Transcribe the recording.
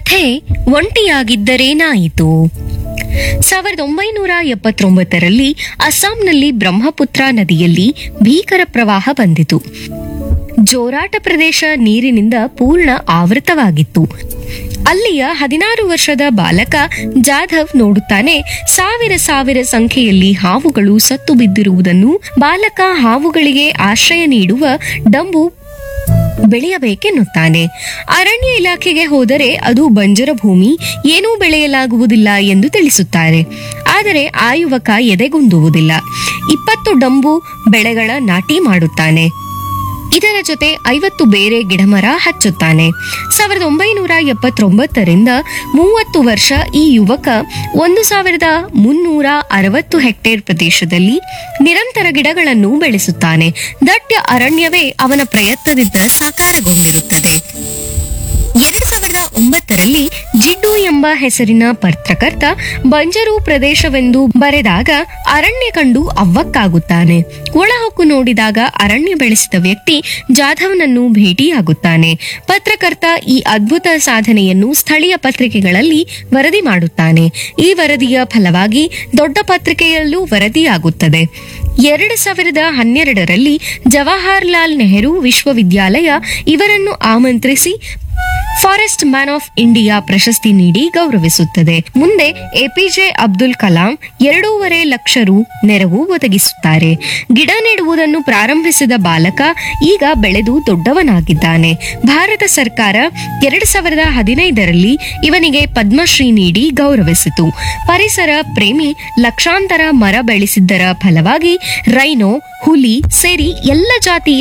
ಕಥೆ ಒಂಟಿಯಾಗಿದ್ದರೇನಾಯಿತು ಸಾವಿರದ ಒಂಬೈನೂರ ಎಪ್ಪತ್ತೊಂಬತ್ತರಲ್ಲಿ ಅಸ್ಸಾಂನಲ್ಲಿ ಬ್ರಹ್ಮಪುತ್ರ ನದಿಯಲ್ಲಿ ಭೀಕರ ಪ್ರವಾಹ ಬಂದಿತು ಜೋರಾಟ ಪ್ರದೇಶ ನೀರಿನಿಂದ ಪೂರ್ಣ ಆವೃತವಾಗಿತ್ತು ಅಲ್ಲಿಯ ಹದಿನಾರು ವರ್ಷದ ಬಾಲಕ ಜಾಧವ್ ನೋಡುತ್ತಾನೆ ಸಾವಿರ ಸಾವಿರ ಸಂಖ್ಯೆಯಲ್ಲಿ ಹಾವುಗಳು ಸತ್ತು ಬಿದ್ದಿರುವುದನ್ನು ಬಾಲಕ ಹಾವುಗಳಿಗೆ ಆಶ್ರಯ ನೀಡುವ ಡಂಬು ಬೆಳೆಯಬೇಕೆನ್ನುತ್ತಾನೆ ಅರಣ್ಯ ಇಲಾಖೆಗೆ ಹೋದರೆ ಅದು ಬಂಜರ ಭೂಮಿ ಏನೂ ಬೆಳೆಯಲಾಗುವುದಿಲ್ಲ ಎಂದು ತಿಳಿಸುತ್ತಾರೆ ಆದರೆ ಆ ಯುವಕ ಎದೆಗುಂದುವುದಿಲ್ಲ ಇಪ್ಪತ್ತು ಡಂಬು ಬೆಳೆಗಳ ನಾಟಿ ಮಾಡುತ್ತಾನೆ ಇದರ ಜೊತೆ ಐವತ್ತು ಬೇರೆ ಗಿಡಮರ ಹಚ್ಚುತ್ತಾನೆ ಸಾವಿರದ ಒಂಬೈನೂರ ಎಪ್ಪತ್ತೊಂಬತ್ತರಿಂದ ಮೂವತ್ತು ವರ್ಷ ಈ ಯುವಕ ಒಂದು ಸಾವಿರದ ಮುನ್ನೂರ ಅರವತ್ತು ಹೆಕ್ಟೇರ್ ಪ್ರದೇಶದಲ್ಲಿ ನಿರಂತರ ಗಿಡಗಳನ್ನು ಬೆಳೆಸುತ್ತಾನೆ ದಟ್ಟ ಅರಣ್ಯವೇ ಅವನ ಪ್ರಯತ್ನದಿಂದ ಸಾಕಾರಗೊಂಡಿರುತ್ತದೆ ಎರಡು ಸಾವಿರದ ಒಂಬತ್ತರಲ್ಲಿ ಜಿಡ್ಡು ಎಂಬ ಹೆಸರಿನ ಪತ್ರಕರ್ತ ಬಂಜರು ಪ್ರದೇಶವೆಂದು ಬರೆದಾಗ ಅರಣ್ಯ ಕಂಡು ಅವ್ವಕ್ಕಾಗುತ್ತಾನೆ ಒಳಹೊಕ್ಕು ನೋಡಿದಾಗ ಅರಣ್ಯ ಬೆಳೆಸಿದ ವ್ಯಕ್ತಿ ಜಾಧವ್ನನ್ನು ಭೇಟಿಯಾಗುತ್ತಾನೆ ಪತ್ರಕರ್ತ ಈ ಅದ್ಭುತ ಸಾಧನೆಯನ್ನು ಸ್ಥಳೀಯ ಪತ್ರಿಕೆಗಳಲ್ಲಿ ವರದಿ ಮಾಡುತ್ತಾನೆ ಈ ವರದಿಯ ಫಲವಾಗಿ ದೊಡ್ಡ ಪತ್ರಿಕೆಯಲ್ಲೂ ವರದಿಯಾಗುತ್ತದೆ ಎರಡು ಸಾವಿರದ ಹನ್ನೆರಡರಲ್ಲಿ ಜವಾಹರ್ಲಾಲ್ ನೆಹರು ವಿಶ್ವವಿದ್ಯಾಲಯ ಇವರನ್ನು ಆಮಂತ್ರಿಸಿ ಫಾರೆಸ್ಟ್ ಮ್ಯಾನ್ ಆಫ್ ಇಂಡಿಯಾ ಪ್ರಶಸ್ತಿ ನೀಡಿ ಗೌರವಿಸುತ್ತದೆ ಮುಂದೆ ಎಪಿಜೆ ಅಬ್ದುಲ್ ಕಲಾಂ ಎರಡೂವರೆ ಲಕ್ಷ ರು ನೆರವು ಒದಗಿಸುತ್ತಾರೆ ಗಿಡ ನೆಡುವುದನ್ನು ಪ್ರಾರಂಭಿಸಿದ ಬಾಲಕ ಈಗ ಬೆಳೆದು ದೊಡ್ಡವನಾಗಿದ್ದಾನೆ ಭಾರತ ಸರ್ಕಾರ ಎರಡು ಸಾವಿರದ ಹದಿನೈದರಲ್ಲಿ ಇವನಿಗೆ ಪದ್ಮಶ್ರೀ ನೀಡಿ ಗೌರವಿಸಿತು ಪರಿಸರ ಪ್ರೇಮಿ ಲಕ್ಷಾಂತರ ಮರ ಬೆಳೆಸಿದ್ದರ ಫಲವಾಗಿ ರೈನೋ ಹುಲಿ ಸೇರಿ ಎಲ್ಲ ಜಾತಿಯ